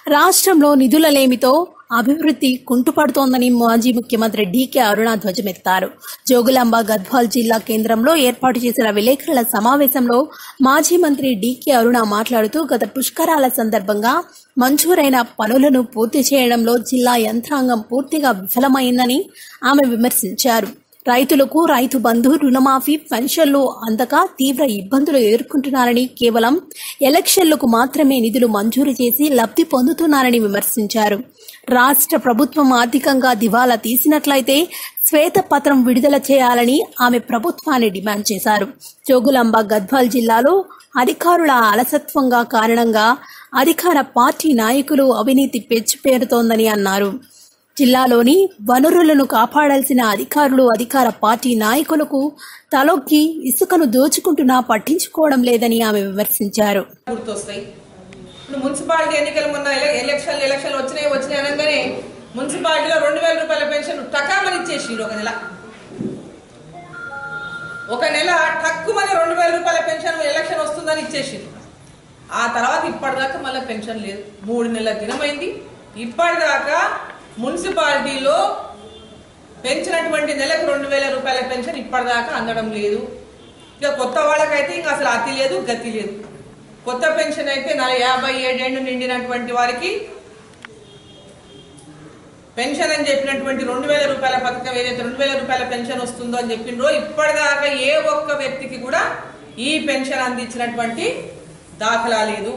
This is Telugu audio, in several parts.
రాష్ట్రంలో నిధుల లేమితో అభివృద్ధి కుంటుపడుతోందని మాజీ ముఖ్యమంత్రి డీకే అరుణ ధ్వజమెత్తారు జోగులాంబ గద్వాల్ జిల్లా కేంద్రంలో ఏర్పాటు చేసిన విలేకరుల సమావేశంలో మాజీ మంత్రి డీకే అరుణ మాట్లాడుతూ గత పుష్కరాల సందర్భంగా మంజూరైన పనులను పూర్తి చేయడంలో జిల్లా యంత్రాంగం పూర్తిగా విఫలమైందని ఆమె విమర్శించారు రైతులకు రైతు బంధు రుణమాఫీ పెన్షన్లు అందక తీవ్ర ఇబ్బందులు ఎదుర్కొంటున్నారని కేవలం ఎలక్షన్లకు మాత్రమే నిధులు మంజూరు చేసి లబ్ధి పొందుతున్నారని విమర్శించారు రాష్ట్ర ప్రభుత్వం ఆర్థికంగా దివాలా తీసినట్లయితే శ్వేతపత్రం విడుదల చేయాలని ఆమె ప్రభుత్వాన్ని డిమాండ్ చేశారు జోగులాంబ గద్వాల్ జిల్లాలో అధికారుల అలసత్వంగా కారణంగా అధికార పార్టీ నాయకులు అవినీతి పెంచిపేరుతోందని అన్నారు జిల్లాలోని వనరులను కాపాడాల్సిన అధికారులు అధికార పార్టీ నాయకులకు తలొగ్గి ఇసుకను దోచుకుంటున్నా పట్టించుకోవడం లేదని ఆమె విమర్శించారు గుర్తొస్తాయి ఇప్పుడు మున్సిపాలిటీ ఎన్నికలు మొన్న ఎల- ఎలక్షన్లు ఎలక్షన్లు వచ్చినాయి వచ్చినాయి అనగానే మున్సిపాలిటీలో రెండు వేల రూపాయల పెన్షన్ టకామని ఇచ్చేసి ఒక నెల ఒక నెల టక్కుమని రెండు వేల రూపాయల పెన్షన్ ఎలక్షన్ వస్తుందని ఇచ్చేసి ఆ తర్వాత ఇప్పటిదాకా మళ్ళీ పెన్షన్ లేదు మూడు నెలల దినమైంది ఇప్పటిదాకా మున్సిపాలిటీలో పెంచినటువంటి నెలకు రెండు వేల రూపాయల పెన్షన్ ఇప్పటిదాకా అందడం లేదు ఇక కొత్త వాళ్ళకైతే ఇంకా అసలు అతి లేదు గతి లేదు కొత్త పెన్షన్ అయితే నా యాభై ఏడేళ్లు నిండినటువంటి వారికి పెన్షన్ అని చెప్పినటువంటి రెండు వేల రూపాయల పథకం ఏదైతే రెండు వేల రూపాయల పెన్షన్ వస్తుందో అని చెప్పిండ్రో ఇప్పటిదాకా ఏ ఒక్క వ్యక్తికి కూడా ఈ పెన్షన్ అందించినటువంటి దాఖలా లేదు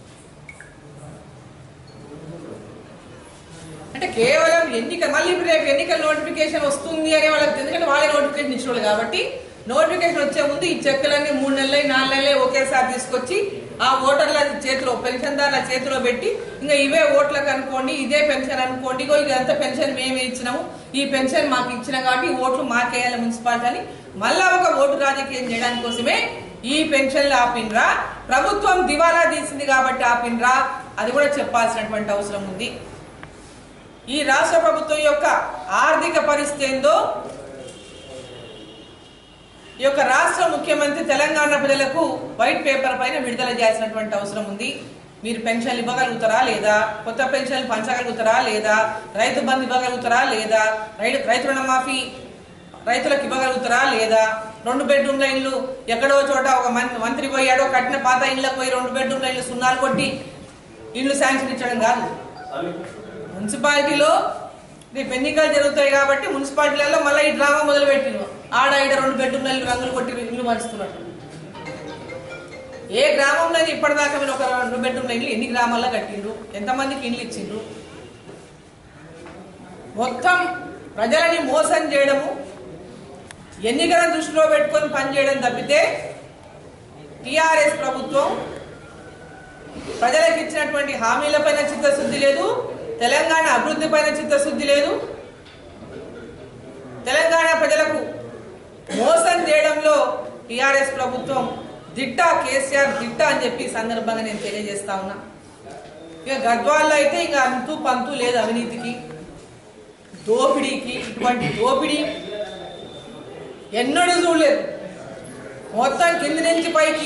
అంటే కేవలం ఎన్నిక మళ్ళీ ఇప్పుడు రేపు ఎన్నికల నోటిఫికేషన్ వస్తుంది అనే వాళ్ళకి ఎందుకంటే వాళ్ళే నోటిఫికేషన్ ఇచ్చిన కాబట్టి నోటిఫికేషన్ వచ్చే ముందు ఈ చెక్కులన్నీ మూడు నెలలు నాలుగు నెలలే ఒకేసారి తీసుకొచ్చి ఆ ఓటర్ల చేతిలో పెన్షన్దారుల చేతిలో పెట్టి ఇంకా ఇవే ఓట్లకు అనుకోండి ఇదే పెన్షన్ అనుకోండి ఇగో ఇదంతా పెన్షన్ మేమే ఇచ్చినాము ఈ పెన్షన్ మాకు ఇచ్చినాం కాబట్టి ఈ ఓట్లు మాకేయాలి మున్సిపాలిటీ అని మళ్ళా ఒక ఓటు రాజకీయం చేయడానికి కోసమే ఈ పెన్షన్లు ఆపినరా ప్రభుత్వం దివాలా తీసింది కాబట్టి ఆపినరా అది కూడా చెప్పాల్సినటువంటి అవసరం ఉంది ఈ రాష్ట్ర ప్రభుత్వం యొక్క ఆర్థిక పరిస్థితి ఏందో ఈ యొక్క రాష్ట్ర ముఖ్యమంత్రి తెలంగాణ ప్రజలకు వైట్ పేపర్ పైన విడుదల చేయాల్సినటువంటి అవసరం ఉంది మీరు పెన్షన్లు ఇవ్వగలుగుతారా లేదా కొత్త పెన్షన్లు పంచగలుగుతారా లేదా రైతు బంధు ఇవ్వగలుగుతారా లేదా రైతు రైతు రుణమాఫీ రైతులకు ఇవ్వగలుగుతారా లేదా రెండు బెడ్రూమ్ల ఇల్లు ఎక్కడో చోట ఒక మం- మంత్రి పోయాడో కట్టిన పాత ఇళ్ళకి పోయి రెండు బెడ్రూమ్ల ఇల్లు సున్నాలు కొట్టి ఇల్లు శాంక్షన్ ఇచ్చడం కాదు మున్సిపాలిటీలో రేపు ఎన్నికలు జరుగుతాయి కాబట్టి మున్సిపాలిటీలలో మళ్ళీ ఈ డ్రామా మొదలు పెట్టిన ఆడ ఈడ రెండు బెడ్రూమ్ల ఇల్లు రంగులు కొట్టి ఇల్లు మరుస్తున్నట్టు ఏ గ్రామంలో అయితే ఇప్పటిదాకా మీరు ఒక రెండు బెడ్రూమ్ల ఇల్లు ఎన్ని గ్రామాల్లో కట్టిండ్రు ఎంతమందికి ఇల్లు ఇచ్చిండ్రు మొత్తం ప్రజలని మోసం చేయడము ఎన్నికలను దృష్టిలో పెట్టుకొని పనిచేయడం తప్పితే టిఆర్ఎస్ ప్రభుత్వం ప్రజలకు ఇచ్చినటువంటి హామీలపైన చిత్తశుద్ధి లేదు తెలంగాణ అభివృద్ధి పైన చిత్తశుద్ధి లేదు తెలంగాణ ప్రజలకు మోసం చేయడంలో టిఆర్ఎస్ ప్రభుత్వం దిట్ట కేసీఆర్ దిట్ట అని చెప్పి ఈ సందర్భంగా నేను తెలియజేస్తా ఉన్నా ఇక గద్వాల్లో అయితే ఇక అంతు పంతు లేదు అవినీతికి దోపిడీకి ఇటువంటి దోపిడీ ఎన్నడూ చూడలేదు మొత్తం కింది నుంచి పైకి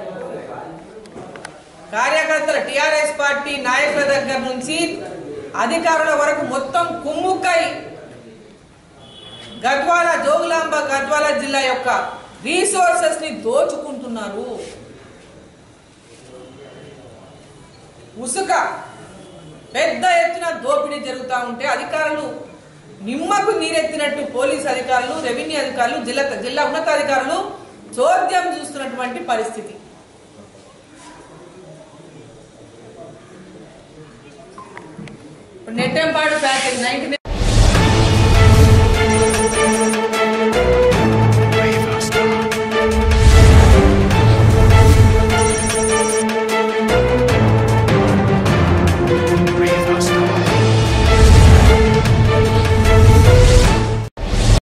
కార్యకర్తల టిఆర్ఎస్ పార్టీ నాయకుల దగ్గర నుంచి అధికారుల వరకు మొత్తం కుమ్ముక్కై గద్వాల జోగులాంబ గద్వాల జిల్లా యొక్క రీసోర్సెస్ ని దోచుకుంటున్నారు ఉసుక పెద్ద ఎత్తున దోపిడీ జరుగుతూ ఉంటే అధికారులు నిమ్మకు నీరెత్తినట్టు పోలీస్ అధికారులు రెవెన్యూ అధికారులు జిల్లా జిల్లా ఉన్నతాధికారులు చోద్యం చూస్తున్నటువంటి పరిస్థితి నెట్టెంపాడు ప్యాకేజ్ నైన్టీ